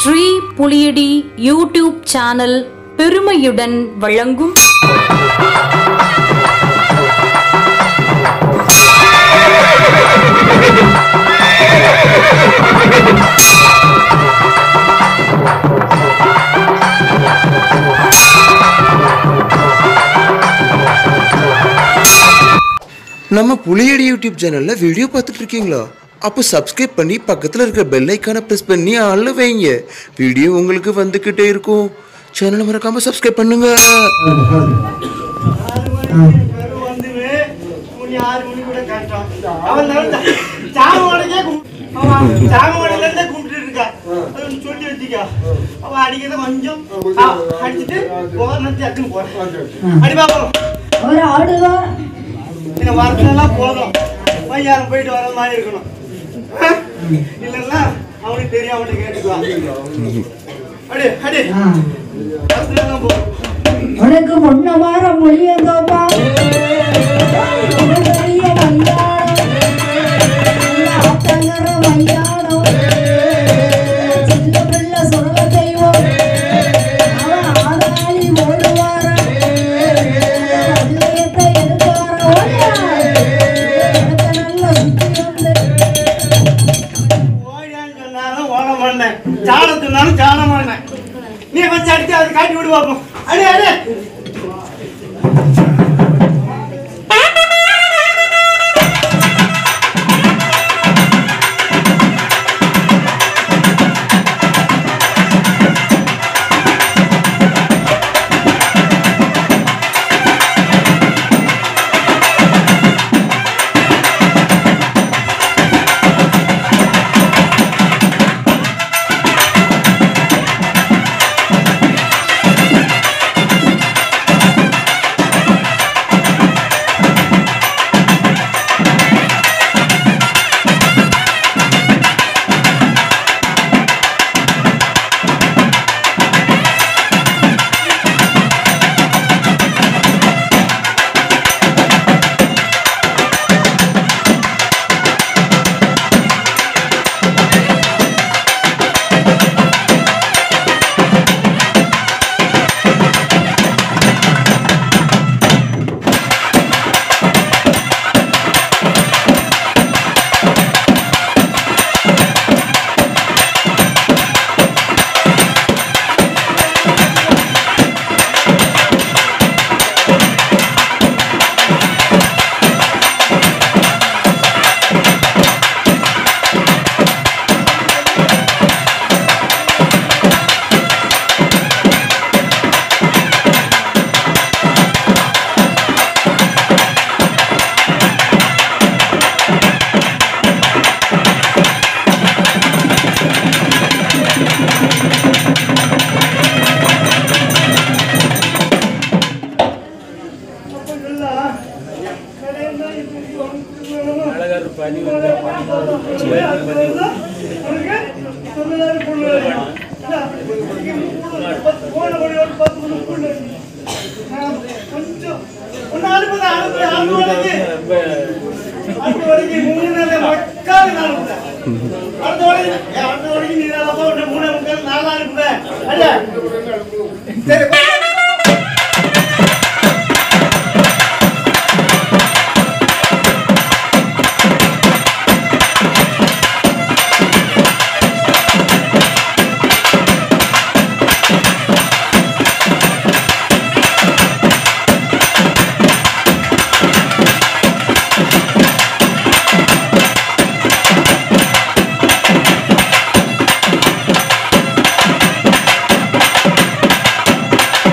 Sri புலியடி YouTube channel பெருமையுடன் வழங்கும் நம்ம புலியடி யூடியூப் சேனல்ல வீடியோ பார்த்துட்டு இருக்கீங்களா அப்போ சப்ஸ்கிரைப் பண்ணி பக்கத்தில் இருக்கிற பெல் ஐக்கானை ப்ரெஸ் பண்ணி ஆள்ல வைங்க வீடியோ உங்களுக்கு வந்துக்கிட்டே இருக்கும் சேனலை மறக்காம சப்ஸ்கிரைப் பண்ணுங்க வந்து மணி ஆறு மணி கூட கரெக்டான் அவன் நடந்த சாமோடையே அவன் சாமோடையில இருந்தே கும்பிட்டு இருக்கா அது ஒண்ணு சொல்லி வச்சுக்க அவன் அடிக்கிறத கொஞ்சம் ஆ, அடிச்சுட்டு போகிறேன் டக்குன்னு போறேன் அடி பாப்போம் ஒரு ஆடுதான் இந்த வரத்துலாம் போதும் பையாரம் போயிட்டு வர மாதிரி இருக்கணும் ஆ? இல்லைன்னா அவனுக்கு தெரியும் அவன்கிட்ட கேட்டுக்குவான் அடி அடி வரத்துலாம் போதும் உனக்கு முன்ன வார மொழியந்தோப்பா பெரிய மலையாளம் ஆத்தங்கர மலையாளம் சின்ன பிள்ளை சொல்ல தெய்வம் அவன் ஆதாளி ஓடுவார வெள்ளையத்தை எடுத்தார ஓடியா எனக்கு நல்ல சுத்தி வந்து ஓடியான்னு சொன்னாலும் ஓட மாட்டேன் சாணத்துனாலும் சாண மாட்டேன் நீ கொஞ்சம் அடிச்சு அதை காட்டி விடு பார்ப்போம் அடி அடி கொஞ்சம் ஒன்னு அனுப்புதா அனுப்புதா அனுப்புவதற்கு அடுத்த வரைக்கும் மூணு நாள் மக்காது நான் அனுப்புறேன் அடுத்த வரைக்கும் ஏய், அடுத்த வரைக்கும் நீ நல்லா போட்டு மூணு முக்கால் நாலா அனுப்புறேன் அல்ல சரி ஆ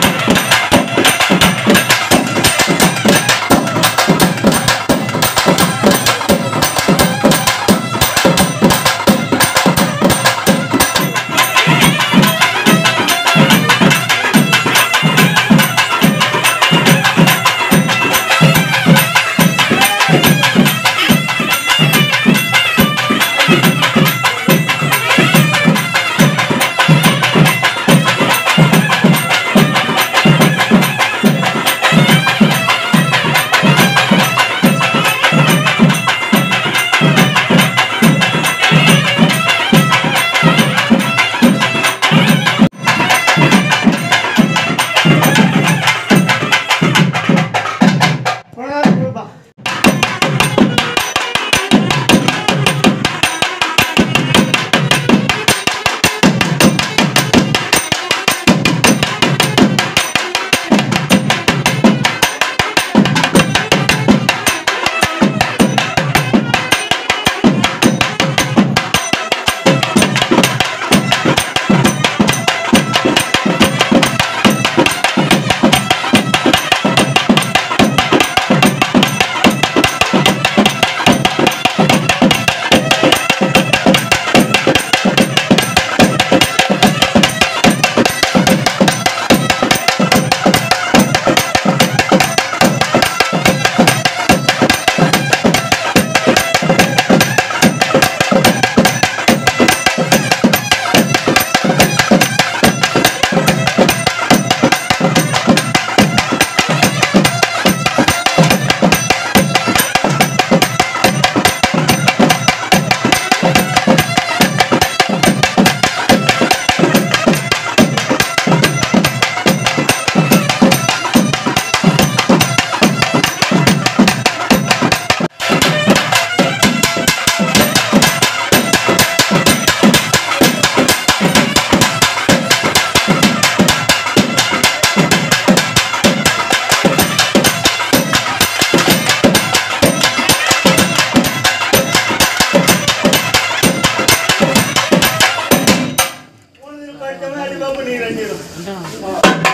நீங்க ரெண்டு பேரும்.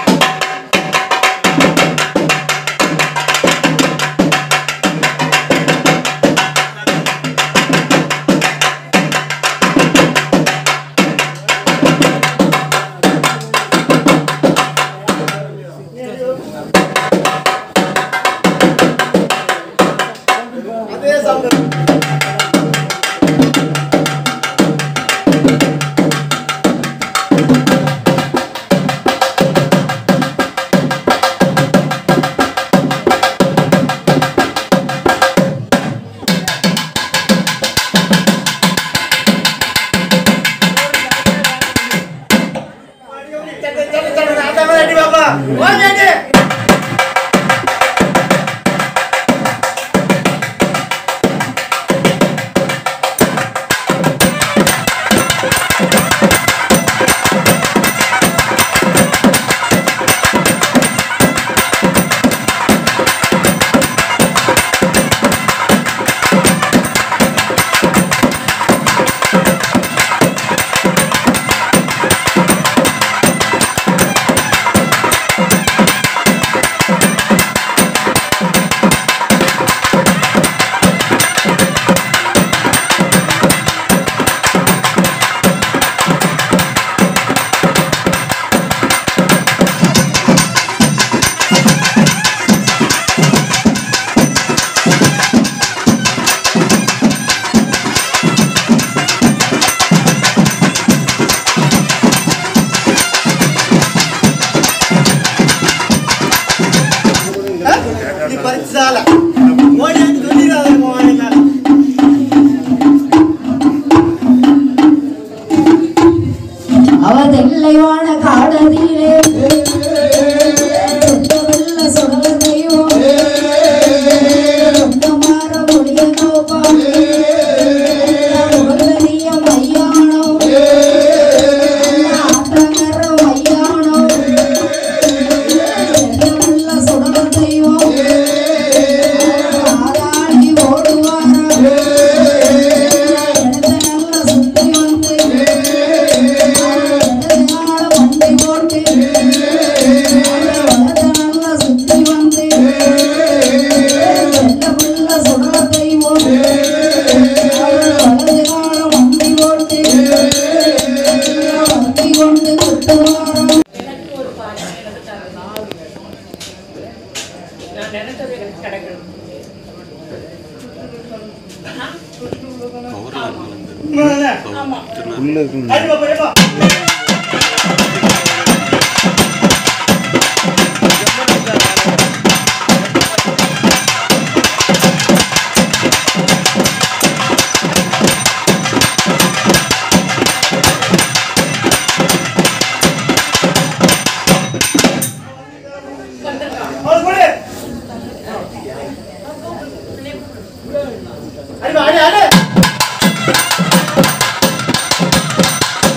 அதே சாப்பிடு நீ பறிச்சால ஓடி வந்து சொல்லிடாத போவாங்க அவதெல்லைவான காடதிலே வெள்ள சுடல தெய்வம் மாற முடிய நோக்கம் உலகிய மையானம் ஆற்றங்கர மையானம் வெள்ள சுடல தெய்வம் ஆதாளி ஓடுவாரம் இடத்த நல்ல சுத்தி வந்து வண்டி போட்டு நல்லா சுத்தி வந்து வெள்ள புள்ள சுடல தெய்வம் வலது காலம் வண்டி போட்டு வண்டி கொண்டு குத்துவாரம் உள்ள இருக்குங்க அடி பாப்பா ஏப்பா அவளை போடு. அடி வா, அடி, அடி.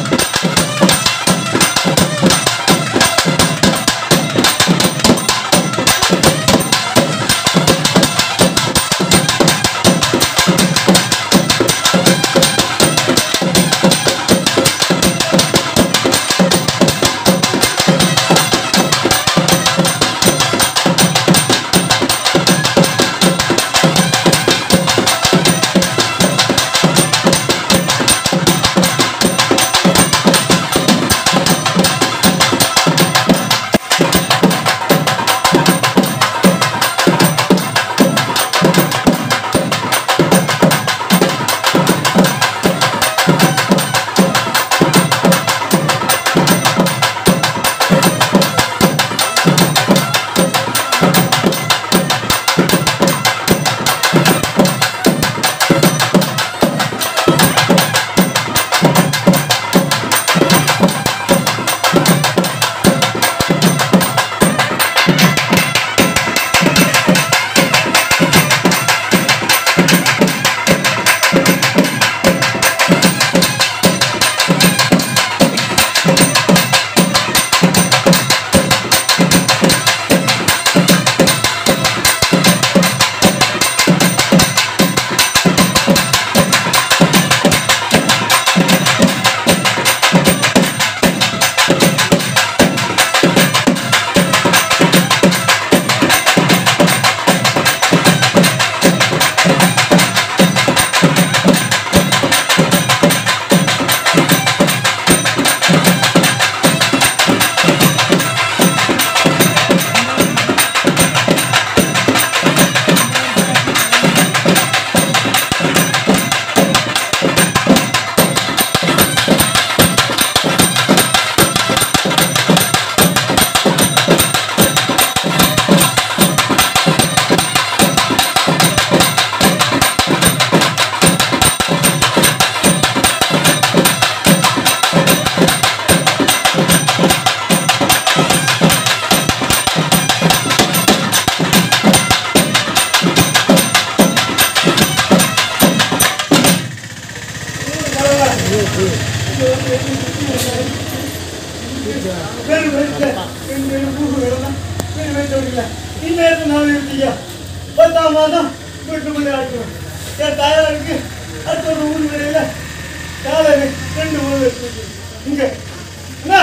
பேரு வயசுல ரெண்டு பேரும் பூ வேணும் பேரு வயசு விடல இன்னும் எத்தனை நாள் இருக்கீங்க பத்தாம் மாதம் வீட்டு மணி ஆக்கணும் என் தாயாருக்கு அடுத்த ஒரு ஊர் வேலையில காலையில் ரெண்டு ஊர் இருக்கு இங்க என்ன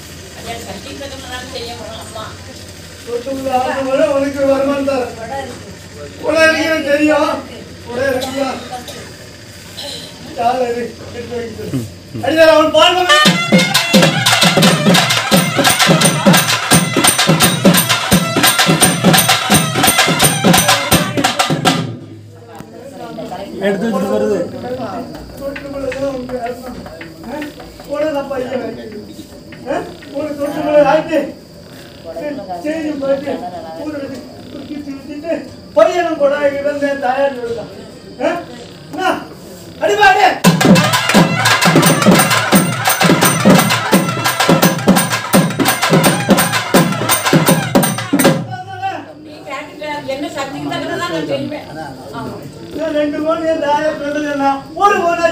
சொத்துக்குள்ள ஆறு முறை உனக்கு வருமானம் தரேன் உடனே எனக்கு தெரியும் உடனே இருக்கியா காலையில் எடுத்து வைக்கிறது அடிதார் அவன் பால் பண்ண எடுத்து வச்சுட்டு வருது பையனும் கூட இருந்தேன் தயார் அடிபாடு என்ன சக்திக்கு தக்கதான் நான் செய்வேன் ரெண்டு கோடி தாயார் ஒரு கோடி